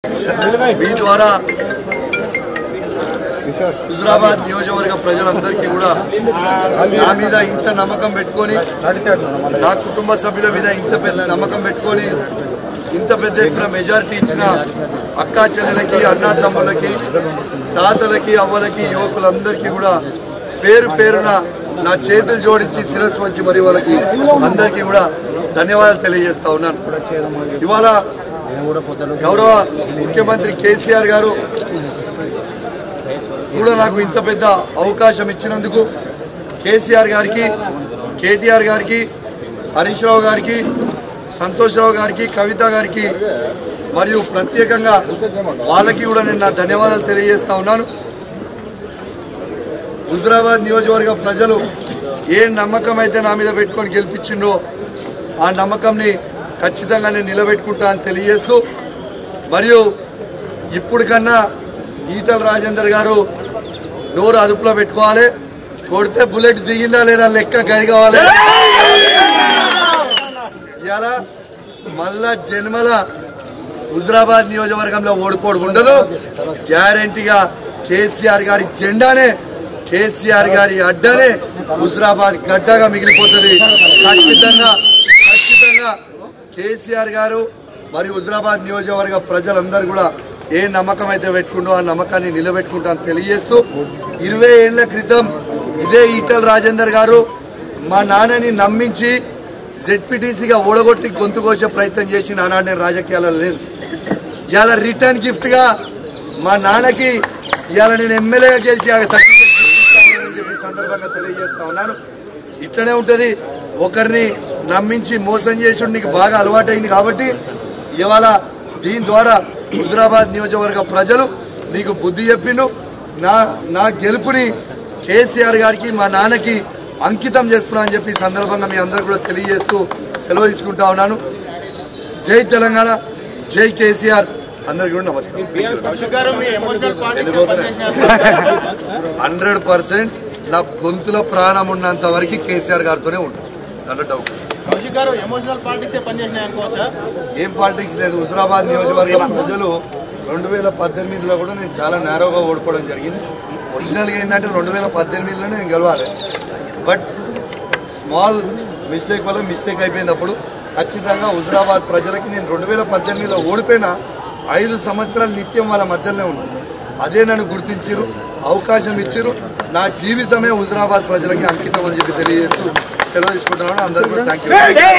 మీ ద్వారా హుజురాబాద్ నియోజకవర్గ ప్రజలందరికీ కూడా నా మీద ఇంత నమ్మకం పెట్టుకొని నా కుటుంబ సభ్యుల మీద ఇంత పెద్ద నమ్మకం పెట్టుకొని ఇంత పెద్ద ఎత్తున మెజారిటీ ఇచ్చిన అక్కా చెల్లెలకి అన్నా తమ్ములకి తాతలకి అవ్వలకి యువకులందరికీ కూడా పేరు పేరున నా చేతులు జోడించి శిరస్సు వంచి మరి వాళ్ళకి అందరికీ కూడా ధన్యవాదాలు తెలియజేస్తా ఉన్నాను ఇవాళ గౌరవ ముఖ్యమంత్రి కేసీఆర్ గారు కూడా నాకు ఇంత పెద్ద అవకాశం ఇచ్చినందుకు కేసీఆర్ గారికి కేటీఆర్ గారికి హరీష్ రావు గారికి సంతోష్ రావు గారికి కవిత గారికి మరియు ప్రత్యేకంగా వాళ్ళకి కూడా నేను నా ధన్యవాదాలు తెలియజేస్తా ఉన్నాను హుజురాబాద్ నియోజకవర్గ ప్రజలు ఏ నమ్మకం అయితే నా మీద పెట్టుకొని గెలిపించిండో ఆ నమ్మకంని ఖచ్చితంగా నేను నిలబెట్టుకుంటా అని తెలియజేస్తూ మరియు ఇప్పుడు కన్నా ఈటల రాజేందర్ గారు నోరు అదుపులో పెట్టుకోవాలి కొడితే బుల్లెట్ దిగిందా లేదా లెక్క గది కావాలి ఇలా మళ్ళా జన్మల హుజరాబాద్ నియోజకవర్గంలో ఓడిపోడు ఉండదు గ్యారంటీగా కేసీఆర్ గారి జెండానే కేసీఆర్ గారి అడ్డనే హుజరాబాద్ గడ్డగా మిగిలిపోతుంది ఖచ్చితంగా ఖచ్చితంగా కేసీఆర్ గారు మరియు హుజరాబాద్ నియోజకవర్గ ప్రజలందరూ కూడా ఏ నమ్మకం అయితే పెట్టుకుంటో ఆ నమ్మకాన్ని నిలబెట్టుకుంటామని తెలియజేస్తూ ఇరవై ఏళ్ల క్రితం ఇదే ఈటల రాజేందర్ గారు మా నాన్నని నమ్మించి జెడ్పీటీసీగా ఓడగొట్టి గొంతు కోసే ప్రయత్నం చేసి నానాడు నేను రాజకీయాలలో లేను ఇవాళ రిటర్న్ గిఫ్ట్ గా మా నాన్నకి ఇవాళ నేను ఎమ్మెల్యేగా గెలిచి ఆ సర్టిఫికేట్ ఇస్తానని చెప్పి ఈ సందర్భంగా తెలియజేస్తా ఉన్నాను ఇట్లనే ఉంటది ఒకరిని నమ్మించి మోసం చేసుడు నీకు బాగా అలవాటైంది కాబట్టి ఇవాళ దీని ద్వారా హుజరాబాద్ నియోజకవర్గ ప్రజలు నీకు బుద్ధి చెప్పిండు నా నా గెలుపుని కేసీఆర్ గారికి మా నాన్నకి అంకితం చేస్తున్నా అని చెప్పి ఈ సందర్భంగా మీ అందరు కూడా తెలియజేస్తూ సెలవు తీసుకుంటా ఉన్నాను జై తెలంగాణ జై కేసీఆర్ అందరికీ కూడా నమస్కారం హండ్రెడ్ పర్సెంట్ నా గొంతులో ప్రాణం ఉన్నంత వరకు కేసీఆర్ గారితోనే ఉంటుంది దాంట్లో డౌట్ కౌశిక్ గారు ఎమోషనల్ పాలిటిక్స్ పనిచేసినాయి అనుకోవచ్చా ఏం పాలిటిక్స్ లేదు హుజరాబాద్ నియోజకవర్గం ప్రజలు రెండు వేల పద్దెనిమిదిలో కూడా నేను చాలా నేరోగా ఓడిపోవడం జరిగింది ఒరిజినల్గా ఏంటంటే రెండు వేల పద్దెనిమిదిలోనే నేను గెలవాలి బట్ స్మాల్ మిస్టేక్ వల్ల మిస్టేక్ అయిపోయినప్పుడు ఖచ్చితంగా హుజరాబాద్ ప్రజలకి నేను రెండు వేల పద్దెనిమిదిలో ఓడిపోయినా ఐదు సంవత్సరాలు నిత్యం వాళ్ళ మధ్యలోనే ఉన్నాను అదే నన్ను గుర్తించారు అవకాశం ఇచ్చారు నా జీవితమే హుజరాబాద్ ప్రజలకి అంకితం అని చెప్పి తెలియజేస్తూ సెలవు తీసుకుంటున్నాను అందరికీ థ్యాంక్ యూ